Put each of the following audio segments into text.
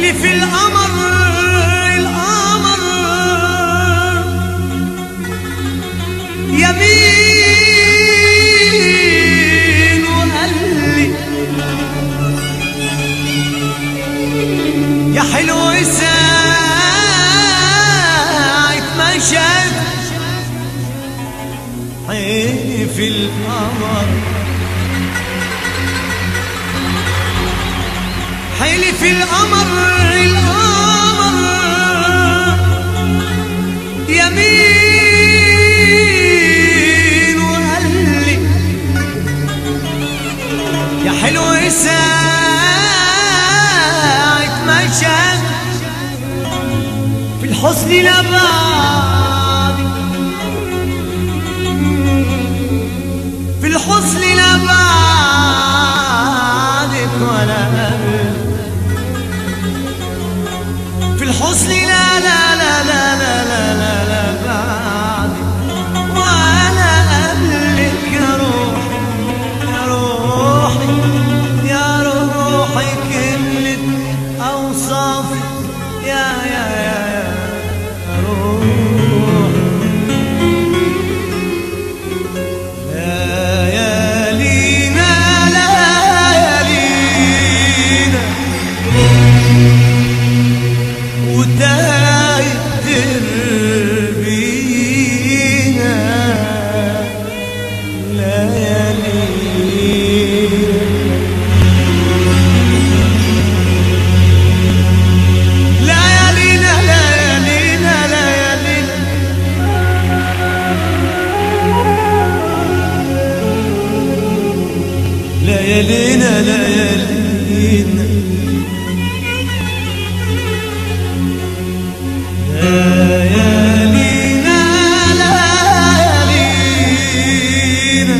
حلف القمر القمر يمين وقال لي يا حلو ساعة ما شاف حلف القمر حلف القمر القمر يمين وقال لي يا حلو ساعة ما شاف في الحسن لا بعد في الحسن لا بعدك ولا قبل في الحسن لا لا لا لا لا لا لا لا بعدك ولا قبلك يا روحي يا روحي يا روحي كملت أوصافك يا يا يا يا روحي ليالينا ليالينا وتايت دربينا ليالينا ليالينا ليالينا ليالينا ليالينا ليالينا ليالينا ليالينا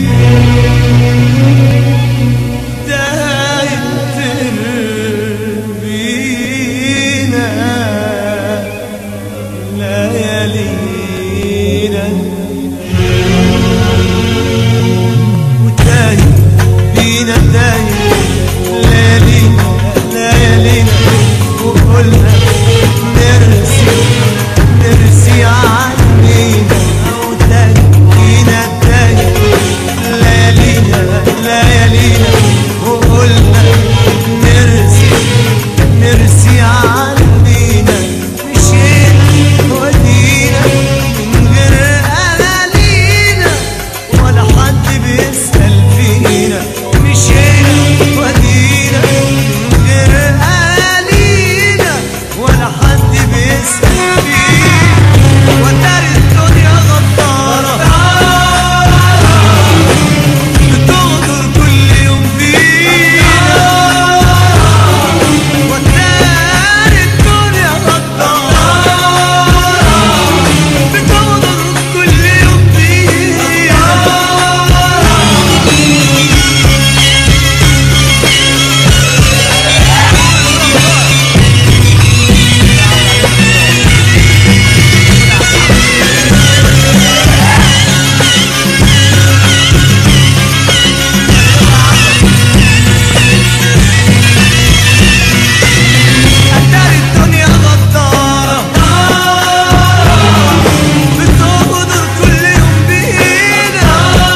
دايت تربينا ليالينا وتايه بينا تايه ليالينا ليالينا وقلنا نرسي نرسي عنينا وتايه بينا تايه ليالينا ليالينا وقلنا نرسي نرسي عنينا مشينا ودينا من غير أمانينا ولا حد بيسأل فينا مشينا ودينا من غير أهالينا ولا حد بيسأل فينا وترى الدنيا غدارة بتغدر كل يوم فينا وترى الدنيا غدارة بتغدر كل يوم فينا أتاري الدنيا غدارة بتغدر كل يوم بينا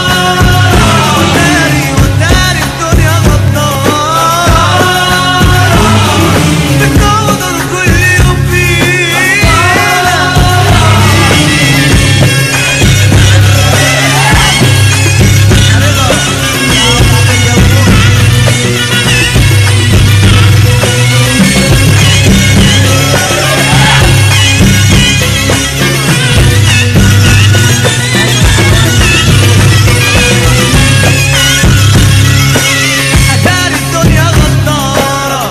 وتاري وتاري الدنيا غدارة بتغدر كل يوم بينا أتاري الدنيا غدارة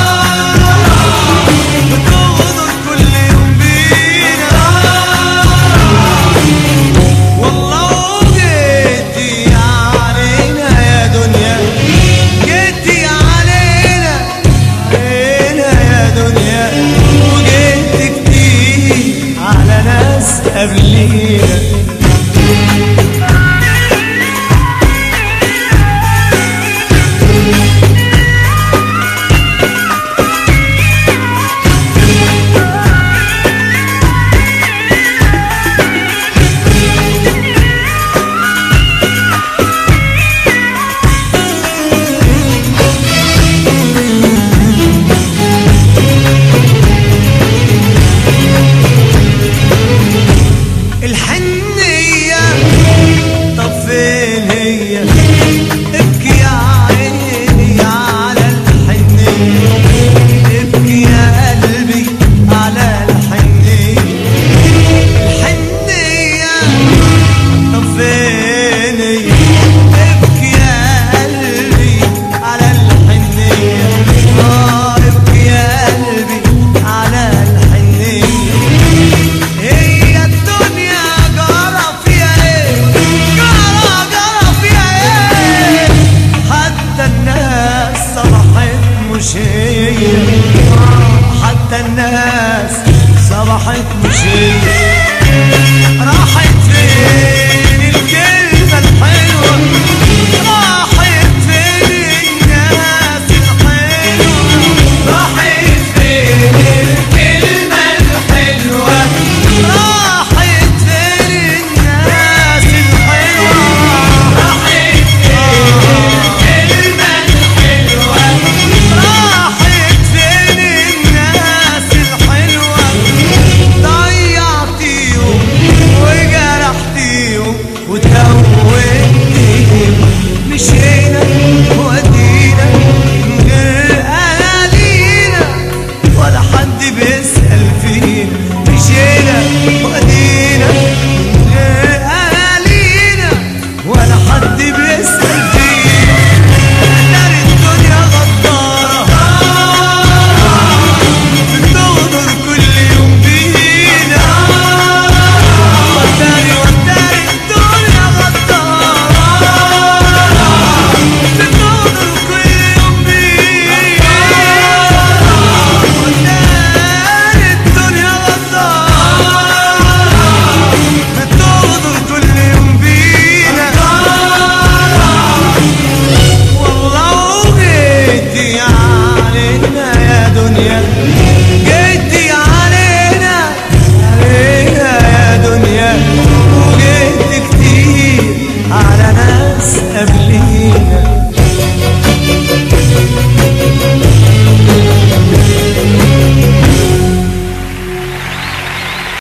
بتغدر كل يوم بينا والله وجيتي علينا يا دنيا جيتي علينا علينا يا دنيا وجيت كتير على ناس قبلينا هي حتى الناس صبحت مش هي راحت فين الكلمة الحلوة راحت فين الناس الحلوة راحت فين الكلمة الحلوة راحت فين الناس الحلوة راحت فين الكلمة الحلوة راحت فين الناس الحلوة ضيعتيهم وجرحتيهم وتوهتيهم مشينا ودينا من غير أهالينا ولا حد بيسأل فينا مشينا ودينا